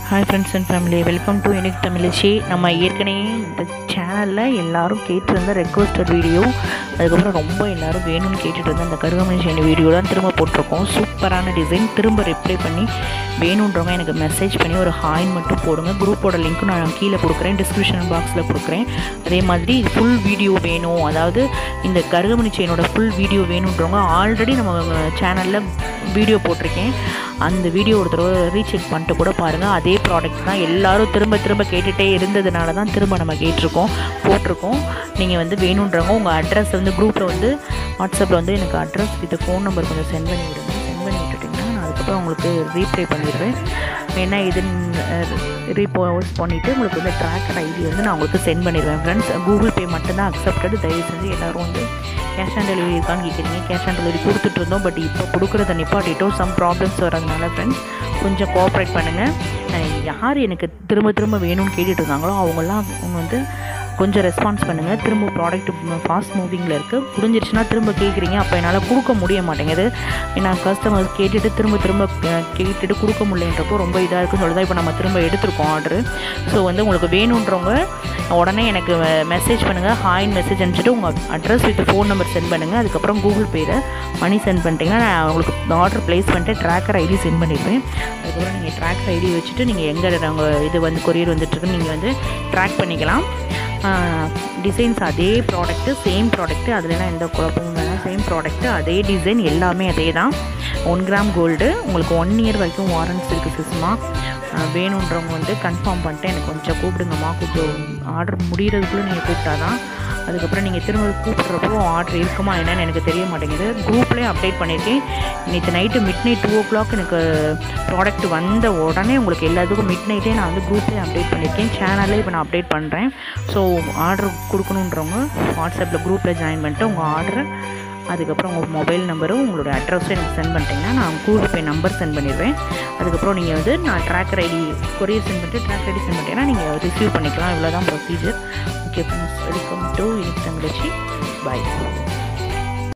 hi friends and family welcome to Unique Tamizhachi நம்ம ஏற்கனவே இந்த சேனலில் எல்லாரும் கேட்டிருந்த ரெக்வஸ்டட் வீடியோ அதுக்கப்புறம் ரொம்ப எல்லாரும் வேணும்னு கேட்டுட்டு இருந்த அந்த கருகமணி செயின் வீடியோ தான் திரும்ப போட்டிருக்கோம் சூப்பரான டிசைன் திரும்ப ரிப்ளை பண்ணி வேணுன்றவங்க எனக்கு மெசேஜ் பண்ணி ஒரு ஹாயின் மட்டும் போடுங்க குரூப்போட லிங்க்கும் நான் கீழே கொடுக்குறேன் டிஸ்கிரிப்ஷன் பாக்ஸில் கொடுக்குறேன் அதே மாதிரி ஃபுல் வீடியோ வேணும் அதாவது இந்த கருகமணி செயினோட ஃபுல் வீடியோ வேணுன்றவங்க ஆல்ரெடி நம்ம சேனலில் வீடியோ போட்டிருக்கேன் அந்த வீடியோ ஒரு தடவை ரீசெக் பண்ணிட்டு கூட பாருங்கள் அதே ப்ராடக்ட் தான் எல்லாரும் திரும்ப திரும்ப கேட்டுகிட்டே இருந்ததுனால தான் திரும்ப நம்ம கேட்டிருக்கோம் போட்டிருக்கோம் நீங்கள் வந்து வேணுன்றவங்க உங்கள் அட்ரஸ் வந்து குரூப்பில் வந்து வாட்ஸ்அப்பில் வந்து எனக்கு அட்ரஸ் வித் ஃபோன் நம்பர் கொஞ்சம் சென்ட் பண்ணி விடுங்க சென்ட் பண்ணி விட்டுட்டிங்கன்னா நான் அதுக்கப்புறம் உங்களுக்கு ரீப்ளை பண்ணிடுவேன் என்ன இதுன்னு ரீபோஸ் பண்ணிவிட்டு உங்களுக்கு வந்து ட்ராக்கர் ஐடி வந்து நான் உங்களுக்கு சென்ட் பண்ணிடுவேன் ஃப்ரெண்ட்ஸ் கூகுள் பே மட்டும்தான் அக்செப்டட் தயவு செஞ்சு எல்லோரும் வந்து கேஷ் ஆன் டெலிவரி இருக்கான்னு கேட்குறீங்க கேஷ் ஆன் டெலிவரி கொடுத்துட்டு இருந்தோம் பட் இப்போ கொடுக்குறத நிப்பாட்டிட்டோம் சம் ப்ராப்ளம்ஸ் வரதுனால ஃப்ரெண்ட்ஸ் கொஞ்சம் கோஆப்ரேட் பண்ணுங்கள் யார் எனக்கு திரும்ப திரும்ப வேணும்னு கேட்டுட்டு இருந்தாங்களோ அவங்கெல்லாம் அவங்க வந்து கொஞ்சம் ரெஸ்பான்ஸ் பண்ணுங்கள் திரும்ப ப்ராடக்ட் ஃபாஸ்ட் மூவிங்கில் இருக்குது முடிஞ்சிருச்சுன்னா திரும்ப கேட்குறீங்க அப்போ என்னால் கொடுக்க முடிய மாட்டேங்குது ஏன்னா கஸ்டமர்ஸ் கேட்டுட்டு திரும்ப திரும்ப அஹ், கேட்டுட்டு கொடுக்க முடியலன்றப்போ ரொம்ப இதாக இருக்குன்னு சொல்லி தான் இப்போ நம்ம திரும்ப எடுத்திருக்கோம் ஆர்டரு ஸோ வந்து உங்களுக்கு வேணுன்றவங்க உடனே எனக்கு மெசேஜ் பண்ணுங்கள் ஹாயின் மெசேஜ் அனுப்பிச்சிட்டு உங்கள் address with phone number send பண்ணுங்கள் அதுக்கப்புறம் கூகுள் பேயில் மணி சென்ட் பண்ணிட்டீங்கன்னா நான் உங்களுக்கு ஆர்டர் ப்ளேஸ் பண்ணிட்டு ட்ராக்கர் ஐடி சென்ட் பண்ணிடுவேன் அதுக்கப்புறம் நீங்கள் ட்ராக்கர் ஐடி வச்சுட்டு நீங்கள் எங்கே நாங்கள் இது வந்து கொரியர் வந்துட்டுருக்குன்னு நீங்கள் வந்து ட்ராக் பண்ணிக்கலாம் டிசைன்ஸ் அதே ப்ராடக்ட்டு சேம் ப்ராடக்ட்டு அதுலலாம் எந்த குழப்பமும் வேணாம் சேம் ப்ராடக்ட்டு அதே டிசைன் எல்லாமே அதே தான் ஒன் கிராம் கோல்டு உங்களுக்கு ஒன் இயர் வரைக்கும் வாரண்ட்ஸ் இருக்குது சிஸ்மா வேணுன்றவங்க வந்து கன்ஃபார்ம் பண்ணிட்டு எனக்கு கொஞ்சம் கூப்பிடுங்கம்மா கொஞ்சம் ஆர்டர் முடிகிறதுக்குள்ளே நீங்கள் கூப்பிட்டாதான் அதுக்கப்புறம் நீங்கள் திரும்ப கூப்பிட்றப்போ ஆர்டர் இருக்குமா என்னன்னு எனக்கு தெரிய மாட்டேங்குது குரூப்லேயே அப்டேட் பண்ணியிருக்கேன் நேற்று night midnight two o'clock எனக்கு ப்ராடக்ட் வந்த உடனே உங்களுக்கு எல்லாத்துக்கும் மிட் நைட்டே நான் வந்து குரூப்லேயே அப்டேட் பண்ணியிருக்கேன் சேனல்லே இப்போ நான் அப்டேட் பண்ணுறேன் ஸோ ஆர்டர் கொடுக்கணுன்றவங்க வாட்ஸ்அப்பில் குரூப்பில் ஜாயின் பண்ணிட்டு உங்கள் ஆர்டரை அதுக்கப்புறம் உங்கள் மொபைல் நம்பரும் உங்களோட அட்ரஸும் எனக்கு சென்ட் பண்ணிட்டீங்கன்னா நான் கூகுள் பே நம்பர் சென்ட் பண்ணிடுவேன் அதுக்கப்புறம் நீங்கள் வந்து நான் ட்ராக்கர் ஐடி கொரியர் சென்ட் பண்ணிட்டு ட்ராக்கர் ஐடி சென்ட் பண்ணிட்டீங்கன்னா நீங்கள் ரிசீவ் பண்ணிக்கலாம் இவ்வளோ தான் procedure okay friends welcome to Unique Tamizhachi bye